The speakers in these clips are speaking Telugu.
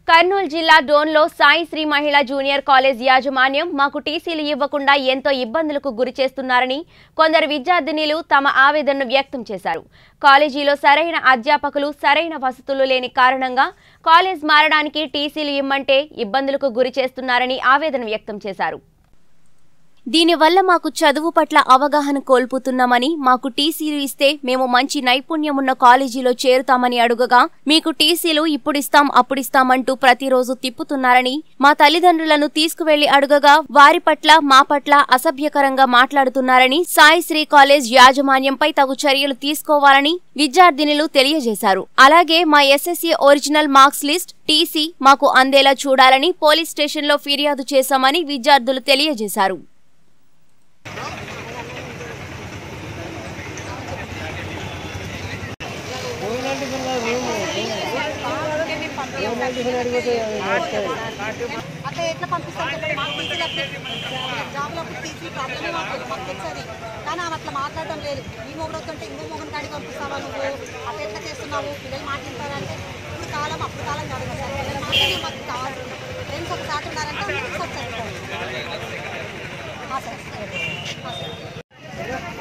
కర్నూలు జిల్లా డోన్లో సాయి శ్రీ మహిళా జూనియర్ కాలేజ్ యాజమాన్యం మాకు టీసీలు ఇవ్వకుండా ఎంతో ఇబ్బందులకు గురి చేస్తున్నారని కొందరు విద్యార్థినిలు తమ ఆవేదనను వ్యక్తం చేశారు కాలేజీలో సరైన అధ్యాపకులు సరైన వసతులు లేని కారణంగా కాలేజ్ మారడానికి టీసీలు ఇమ్మంటే ఇబ్బందులకు గురి చేస్తున్నారని ఆవేదన వ్యక్తం చేశారు దీనివల్ల మాకు చదువు పట్ల అవగాహన కోల్పోతున్నామని మాకు టీసీలు ఇస్తే మేము మంచి నైపుణ్యం ఉన్న కాలేజీలో చేరుతామని అడుగగా మీకు టీసీలు ఇప్పుడిస్తాం అప్పుడిస్తామంటూ ప్రతిరోజు తిప్పుతున్నారని మా తల్లిదండ్రులను తీసుకువెళ్లి అడుగగా వారి పట్ల మా పట్ల అసభ్యకరంగా మాట్లాడుతున్నారని సాయి శ్రీ కాలేజ్ యాజమాన్యంపై తగు చర్యలు తీసుకోవాలని విద్యార్థినులు తెలియజేశారు అలాగే మా SSC original marks list TC మాకు అందేలా చూడాలని పోలీస్ స్టేషన్లో ఫిర్యాదు చేశామని విద్యార్థులు తెలియజేశారు అట్లా ఎట్లా పంపిస్తాం చెప్పండి మాకు టీసీలు అప్లై జాబ్లో టీసీ ప్రాబ్లమే మాకు మాకు తెలుసు అది కానీ ఆమె అట్లా మాట్లాడడం లేదు ఈ మొగుడు వస్తుంటే ఇంకో మొగుని కాడికి పంపిస్తావా నువ్వు అట్లా ఎట్లా చేస్తున్నావు పిల్లలు మాట్లాడతారంటే ఇప్పుడు కాలం అప్పుడు కాలం కాదు కదా సార్ పిల్లలు మాట్లాడే మాకు కావాలి ఫ్రెండ్స్ ఒక సాటి ఉన్నారంటే అందరికీ సార్ చెప్తారు ఆ సార్ ఆ సార్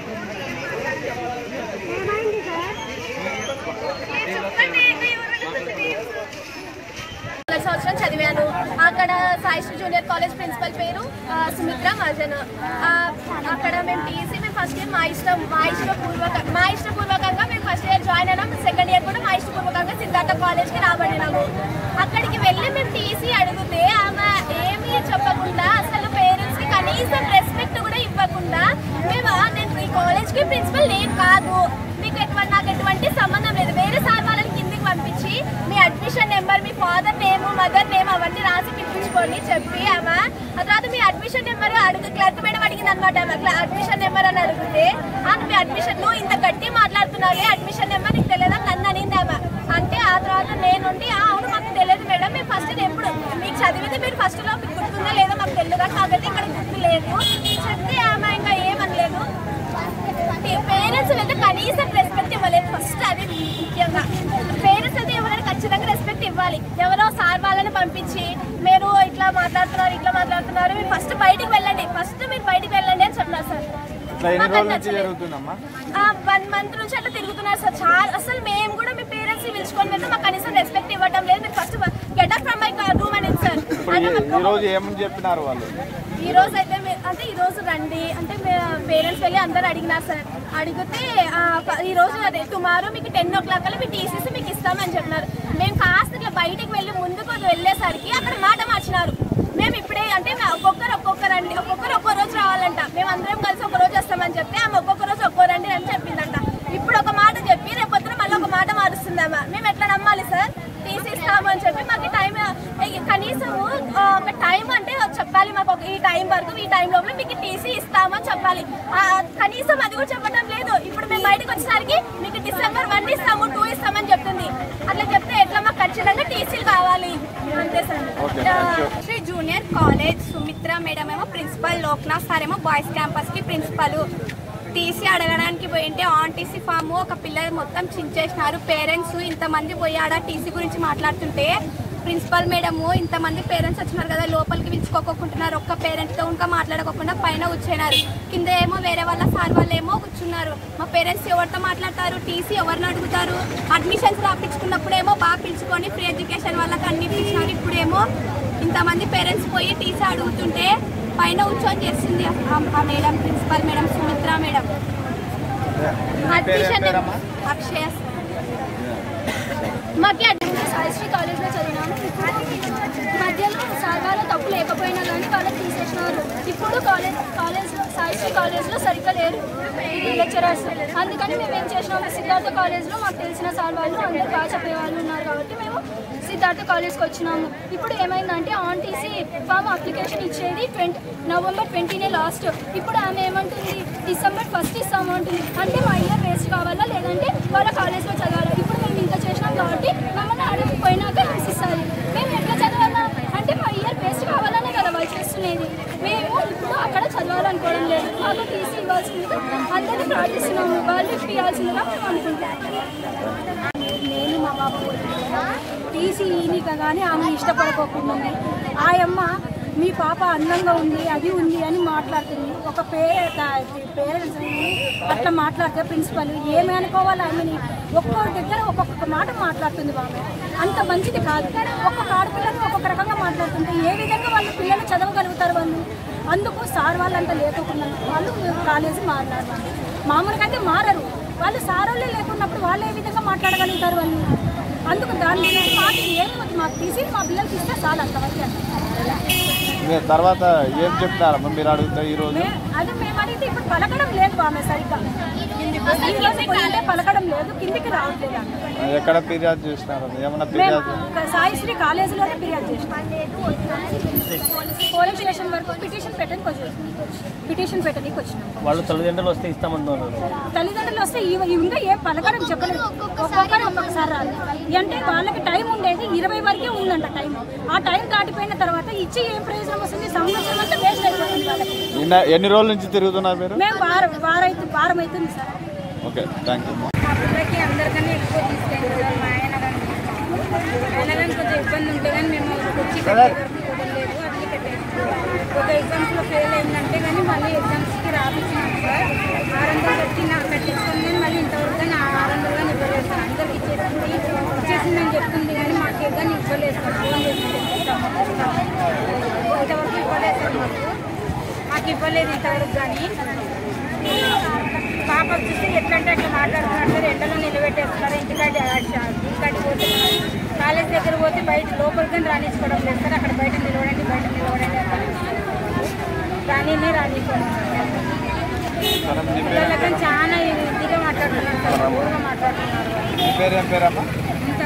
ఒక సంవత్సరం చదివాను అక్కడ సాయిశ్రీ జూనియర్ కాలేజ్ ప్రిన్సిపల్ పేరు ఆ, సుమిత్ర మజన్ ఆ, అక్కడ మేము టీసీ మేము ఫస్ట్ ఇయర్ మా ఇష్టం మా ఇష్టపూర్వక మా ఇష్టపూర్వకంగా మేము ఫస్ట్ ఇయర్ జాయిన్ అయినాం సెకండ్ ఇయర్ కూడా మా ఇష్టపూర్వకంగా సిద్ధార్థ కాలేజ్కి రాబడినాము అక్కడికి వెళ్ళి మేము టీసీ అడిగితే ఆమె ఏమీ చెప్పకుండా అసలు పేరెంట్స్కి కనీసం రెస్పెక్ట్ కూడా ఇవ్వకుండా మేము "ఆ, నేను ఈ కాలేజ్కి ప్రిన్సిపల్ నేను కాదు మీకు ఎటువంటి నాకు ఎటువంటి సంబంధం లేదు వేరే సార్ వాళ్ళని కిందికి పంపించి మీ అడ్మిషన్ నెంబర్ మీ ఫాదర్ నేమ్ మదర్ నేమ్ అవన్నీ రాసి పిలిపించుకోండి చెప్పి ఆమె ఆ తర్వాత మీ అడ్మిషన్ నెంబర్ అడుగు క్లర్క్ మేడం అడిగింది అనమాట ఆమె అడ్మిషన్ నెంబర్ అని అడిగితే "ఆ, మీ అడ్మిషన్ నువ్వు ఇంత గట్టి మాట్లాడుతున్నావు అడ్మిషన్ నెంబర్ నీకు తెలియదా నన్ను అనింది ఆమె అంటే ఆ తర్వాత నేనుండి "ఆ, అవును మాకు తెలియదు మేడం మేము ఫస్ట్ ఎప్పుడు మీకు చదివితే మీరు ఫస్ట్ లో మీకు గుర్తుందా లేదో మాకు తెలియదు కానీ నాకైతే ఇక్కడ గుర్తు లేదు చెప్తే ఆమె ఇంకా ఏమనలేదు పేరెంట్స్ అయితే కనీసం రెస్పెక్ట్ ఇవ్వలేదు ఫస్ట్ అది ముఖ్యంగా పేరెంట్స్ అయితే ఎవరైనా ఖచ్చితంగా రెస్పెక్ట్ ఇవ్వాలి ఎవరో సార్ వాళ్ళని పంపించి మీరు ఇట్లా మాట్లాడుతున్నారు ఇట్లా మాట్లాడుతున్నారు మీరు ఫస్ట్ బయటికి వెళ్ళండి ఫస్ట్ మీరు బయటికి వెళ్ళండి అని చెప్పినారు సార్ ఇట్లా ఎన్ని మాకు రోజుల అది నుంచి నచ్చలేదు. జరుగుతుందమ్మా వన్ మంత్ నుంచి అట్లా తిరుగుతున్నారు సార్ చాలా అసలు మేము కూడా మీ పేరెంట్స్ పిలుచుకొని వెళ్తే మాకు కనీసం రెస్పెక్ట్ ఇవ్వడం లేదు మీరు first get up from my room అనేది సార్ ఇప్పుడు అంటే ఈ- మాకు- ఈ రోజు ఏమని చెప్పినారు వాళ్ళు ఈ రోజు అయితే మే- అంటే ఈ రోజు రండి అంటే పేరెంట్స్ వెళ్ళి అందరు అడిగినారు సార్ అడిగితే ఆ, ప- ఈ రోజు అదే టుమారో మీకు టెన్ ఓ క్లాక్ కల్లా మీ టీసీసీ మీకు ఇస్తామని చెప్పినారు మేము కాస్త ఇట్లా బయటికి వెళ్ళి ముందుకు వెళ్ళేసరికి అక్కడ మాట మార్చినారు మేము ఇప్పుడే అంటే మా- ఒక్కొక్కరు ఒక్కొక్కరు అండి ఒక్కొక్కరు ఒక్కో రోజు రావాలంట మేము అందరం కలిసి ఒక రోజు వస్తామని చెప్తే ఆమె ఒక్కొక్క రోజు ఒక్కో రండి అని చెప్పిందంట ఇప్పుడు ఒక మాట చెప్పి రేపు పొద్దున మళ్ళీ ఒక మాట మారుస్తుందమ్మా మేము ఎట్లా నమ్మాలి సార్ టీసీ ఇస్తాము అని చెప్పి మాకు టైం కనీసం ఒక టైం అంటే చెప్పాలి మాకు ఒక ఈ టైం వరకు ఈ టైం లోపల మీకు టీసీ ఇస్తాము అని చెప్పాలి ఆ, కనీసం అది కూడా చెప్పడం లేదు ఇప్పుడు మేము బయటకు వచ్చేసరికి మీకు డిసెంబర్ వన్ ఇస్తాము టూ ఇస్తామని చెప్తుంది అట్లా చెప్తే ఎట్లా మాకు ఖచ్చితంగా టీసీలు కావాలి అంతే సార్ Okay, ఆ, thank you. Sri junior college Sumitra madam ఏమో ప్రిన్సిపల్ లోక్నాథ్ సార్ ఏమో బాయ్స్ క్యాంపస్కి ప్రిన్సిపల్ టీసీ అడగడానికి పోయింటే ఆన్ టీసీ ఫామ్ ఒక పిల్లలు మొత్తం చించేసినారు పేరెంట్స్ ఇంతమంది పోయి ఆడ టీసీ గురించి మాట్లాడుతుంటే ప్రిన్సిపల్ మేడము ఇంతమంది పేరెంట్స్ వచ్చినారు కదా లోపలికి పిలుచుకోకుంటున్నారు ఒక్క పేరెంట్తో ఇంకా మాట్లాడుకోకుండా పైన కూర్చున్నారు కింద ఏమో వేరే వాళ్ళ సార్ వాళ్ళు ఏమో కూర్చున్నారు మా పేరెంట్స్ ఎవరితో మాట్లాడతారు టీసీ ఎవరిని అడుగుతారు అడ్మిషన్స్ రాపించుకున్నప్పుడు ఏమో బాగా పిలుచుకొని ఫ్రీ ఎడ్యుకేషన్ వాళ్ళకి అన్ని ఇప్పించినారు ఇప్పుడేమో ఇంతమంది పేరెంట్స్ పోయి టీసీ అడుగుతుంటే పైన కూర్చొని చేస్తుంది ఆ- ఆ madam principal madam Sumitra madam పేరు ఏం అడ్మిషన్ పేరమ్మా అక్షయ మాకు అడ్మిషన్ సాయిశ్రీ కాలేజ్లో చదివినాము మధ్యలో సార్ వాళ్ళ తప్పు లేకపోయినా కానీ వాళ్ళకి తీసేసినారు ఇప్పుడు కాలేజ్ కాలేజ్లో సాయిశ్రీ కాలేజ్లో సరిగ్గా లేరు లెక్చరర్స్ అందుకని మేము ఏం చేసినాము సిద్ధార్థ కాలేజ్లో మాకు తెలిసిన సార్ వాళ్ళు అందరూ బాగా చెప్పే వాళ్ళు ఉన్నారు కాబట్టి మేము సిద్ధార్థ కాలేజ్కి వచ్చినాము ఇప్పుడు ఏమైందంటే ఆన్ టీసీ ఫామ్ అప్లికేషన్ ఇచ్చేది ట్వంటీ నవంబర్ ట్వంటీనే లాస్ట్ ఇప్పుడు ఆమె ఏమంటుంది డిసెంబర్ ఫస్ట్ ఇస్తాము అంటుంది అంటే మా ఇయర్ వేస్ట్ కావాలా లేదంటే వాళ్ళ కాలేజ్లో చదవాలా ఇప్పుడు మేము ఇంత చేసినాం కాబట్టి మమ్మల్ని అడిగి పోయినాక రాసిస్తారు మేము ఎట్లా చదవాలా అంటే మా ఇయర్ వేస్ట్ కావాలనే కదా వాళ్ళు చేస్తున్నది మేము ఇప్పుడు అక్కడ చదవాలనుకోవడం లేదు మాకు టీసీ ఇవ్వాల్సిందిగా అందరినీ ప్రార్థిస్తున్నాము వాళ్ళు ఇప్పించాల్సిందిగా మేము అనుకుంటున్నాము నేను మా బాబు టీసీ ఈనిక కానీ ఆమె ఇష్టపడకోకుండా ఉంది ఆ అమ్మ మీ పాప అందంగా ఉంది అది ఉంది అని మాట్లాడుతుంది ఒక పే పేరెంట్స్ అట్లా మాట్లాడితే ప్రిన్సిపల్ ఏమి అనుకోవాలి ఆమెని ఒక్కొక్క దగ్గర ఒక్కొక్క మాట మాట్లాడుతుంది ఆమె అంత మంచిది కాదు ఒక్కొక్క ఆడపిల్లని ఒక్కొక్క రకంగా మాట్లాడుతుంటే ఏ విధంగా వాళ్ళు పిల్లలు చదవగలుగుతారు వాళ్ళు అందుకు సార్ వాళ్ళంతా లేకుండా వాళ్ళు కాలేజీ మారినారు వాళ్ళు మామూలుగా అయితే మారరు వాళ్ళు సార్ వాళ్ళే లేకున్నప్పుడు వాళ్ళు ఏ విధంగా మాట్లాడగలుగుతారు వాళ్ళు అందుకు దాని గురించి మాకు ఏమి వద్దు, మాకు తీసి మా పిల్లలకి ఇస్తే చాలు అంతవరకు మీరు తర్వాత ఏం చెప్తారమ్మా మీరు అడిగితే ఈరోజు మే- అదే మేము అడిగితే ఇప్పుడు పలకడం లేదు ఆమె సరిగ్గా ఈ రోజు పోయింటే పలకడం లేదు కిందికి రావట్లేదు ఆమె. ఎక్కడ ఫిర్యాదు చేసినారు ఏమన్నా మేము ఫిర్యాదు సాయిశ్రీ కాలేజీలోనే ఫిర్యాదు చేసినాం పోలీస్ స్టేషన్ వరకు పిటిషన్ పెట్టడానికి వచ్చి పిటిషన్ పెట్టడానికి వచ్చినాం వాళ్ళు తల్లిదండ్రులు వస్తే ఇస్తామంటున్నారు తల్లిదండ్రులు వస్తే ఇవ- ఇంకా ఏం పలకడం చెప్పలేదు ఒక్కొక్కరు ఒక్కొక్కసారి రాదు అంటే వాళ్ళకి టైం ఉండేది ఇరవై వరకే ఉందంట టైం ఆ టైం దాటిపోయిన తర్వాత ఇచ్చి ఏం ప్రయోజనం వస్తుంది సంవత్సరం అంతా వేస్ట్ అయిపోతుంది వాళ్ళకి నిన్న ఎన్ని రోజుల నుంచి తిరుగుతున్నారు మీరు మేము వారం వారైతే వారం అవుతుంది సార్ ఓకే థ్యాంక్ యూ మా పిల్లకి అందరికన్నా ఎక్కువ తీసుకెళ్ళి మా ఆయన కానీ ఆయన కానీ కొంచెం ఇబ్బంది ఉంటే కానీ మేము వచ్చి కట్టే వరకు కుదరలేదు అట్లే కట్టేస్తాం ఒక ఎగ్జామ్స్లో ఫెయిల్ అయిందంటే కానీ మళ్ళీ ఎగ్జామ్స్కి రాపించినాం సార్ ఆరు వందలు కట్టి నా కట్టించుకొని కానీ మళ్ళీ ఇంతవరకు కానీ ఆ ఆరు వందలు కానీ ఇవ్వలేదు సార్ అందరికి ఇచ్చేసింది ఇచ్చేసిందని చెప్తుంది కానీ మాకు కానీ ఇవ్వలేదు సార్ ఫోన్ చేసి చెప్తాము ఇంతవరకు ఇవ్వలేదు సార్ మాకు మాకు ఇవ్వలేదు ఇంతవరకు కానీ పాప వచ్చేసి ఎట్లంటే అట్లా మాట్లాడుతున్నారు సార్ ఎండలో నిలబెట్టేస్తున్నారు ఇంటికాడ ఇంటికాడికి పోతే కాలేజ్ దగ్గర పోతే బయట లోపలికి కానీ రాణించుకోవడం లేదు సార్ అక్కడ బయట నిలవడండి బయట నిలవడండి రాణినే రాణించుకోవడం సరే మీ పేరు పిల్లలు కానీ చాలా ఇదిగా మాట్లాడుతున్నారు సార్ ఊరుగా మాట్లాడుతున్నారు మీ పేరు ఏం పేరమ్మా ఇంకా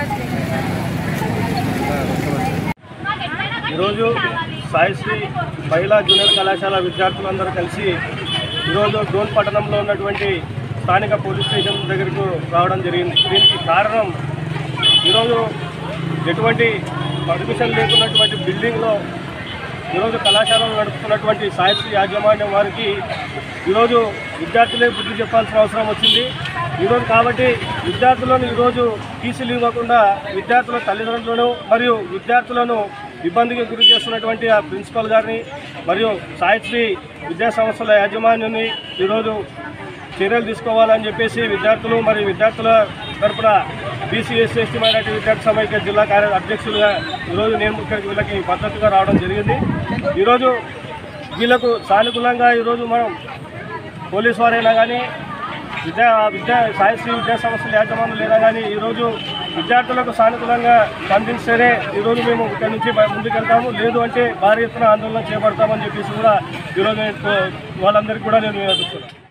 ఈరోజు సాయిశ్రీ మహిళా జూనియర్ కళాశాల విద్యార్థులందరూ కలిసి ఈరోజు డోన్ పట్టణంలో ఉన్నటువంటి స్థానిక పోలీస్ స్టేషన్ దగ్గరకు రావడం జరిగింది దీనికి కారణం ఈరోజు ఎటువంటి పర్మిషన్ లేకున్నటువంటి బిల్డింగ్లో ఈరోజు కళాశాలలో నడుపుతున్నటువంటి సాహిత్య యాజమాన్యం వారికి ఈరోజు విద్యార్థులే బుద్ధి చెప్పాల్సిన అవసరం వచ్చింది ఈరోజు కాబట్టి విద్యార్థులను ఈరోజు టీసీలు ఇవ్వకుండా విద్యార్థుల తల్లిదండ్రులను మరియు విద్యార్థులను ఇబ్బందికి గురి చేస్తున్నటువంటి ఆ ప్రిన్సిపల్ గారిని మరియు సాహిత్రి విద్యా సంస్థల యాజమాన్యాన్ని ఈరోజు చర్యలు తీసుకోవాలని చెప్పేసి విద్యార్థులు మరియు విద్యార్థుల తరపున బీసీ ఎస్సీ ఎస్టీ మైనార్టీ విద్యార్థి సమైక్య జిల్లా కార్య అధ్యక్షులుగా ఈరోజు నేను ఇక్కడికి వీళ్ళకి మద్దతుగా రావడం జరిగింది ఈరోజు వీళ్ళకు సానుకూలంగా ఈరోజు మనం పోలీస్ వారైనా కానీ విద్యా విద్యా సాయశ్రీ విద్యా సంస్థల యాజమాన్యం లేదా కానీ ఈరోజు విద్యార్థులకు సానుకూలంగా స్పందిస్తేనే ఈరోజు మేము ఇక్కడ నుంచి బయ- ముందుకెళ్తాము లేదు అంటే భారీ ఎత్తున ఆందోళన చేపడతామని చెప్పేసి కూడా ఈరోజు నేను వాళ్ళందరికీ కూడా నేను వినియోగిస్తున్నాను